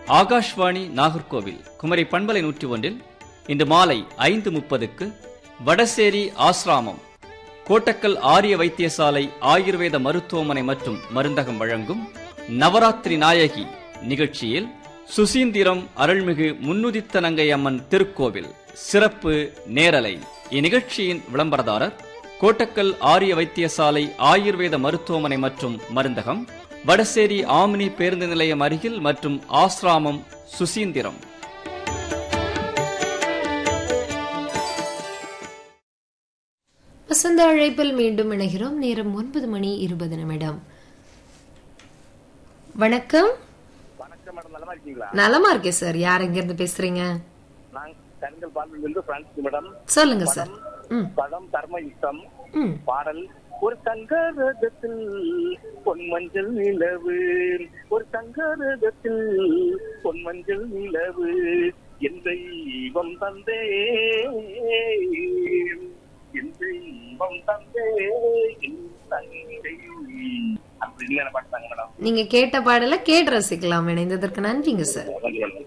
ஆகாஷ்வாணி நாகர்கோவில் குமரி பண்பலை நூற்றி ஒன்றில் இன்று மாலை ஐந்து முப்பதுக்கு வடசேரி ஆசிராமம் கோட்டக்கல் ஆரிய வைத்தியசாலை ஆயுர்வேத மருத்துவமனை மற்றும் மருந்தகம் வழங்கும் நவராத்திரி நாயகி நிகழ்ச்சியில் சுசீந்திரம் அருள்மிகு முன்னுதித்த நங்கை அம்மன் திருக்கோவில் சிறப்பு நேரலை இந்நிகழ்ச்சியின் விளம்பரதாரர் கோட்டக்கல் ஆரிய வைத்தியசாலை ஆயுர்வேத மருத்துவமனை மற்றும் மருந்தகம் வடசேரி ஆமினி பேருந்து நிலையம் அருகில் மற்றும் ஆசிராமம் சுசீந்திரம் வசந்த அழைப்பில் மீண்டும் இணைகிறோம் நேரம் ஒன்பது மணி இருபது நிமிடம் வணக்கம் வணக்கம் மேடம் நலமா இருக்கீங்களா நலமா இருக்கேன் சார் யார் எங்க இருந்து பேசுறீங்க நான் கண்கள் பார்வையிலிருந்து பிரான்ஸ் மேடம் சொல்லுங்க சார் ம் படம் தர்ம யுத்தம் ம் பாடல் ஒரு தங்கரகத்தில் பொன்மஞ்சள் நிலவு ஒரு தங்கரகத்தில் பொன்மஞ்சள் நிலவு என் தெய்வம் தந்தே என் தெய்வம் தந்தே என் தங்கை அப்படி இல்லைன்னு பாட்டாங்க மேடம் நீங்க கேட்ட பாடலை கேட்டு ரசிக்கலாம் இணைந்ததற்கு நன்றிங்க சார் நன்றி மேடம்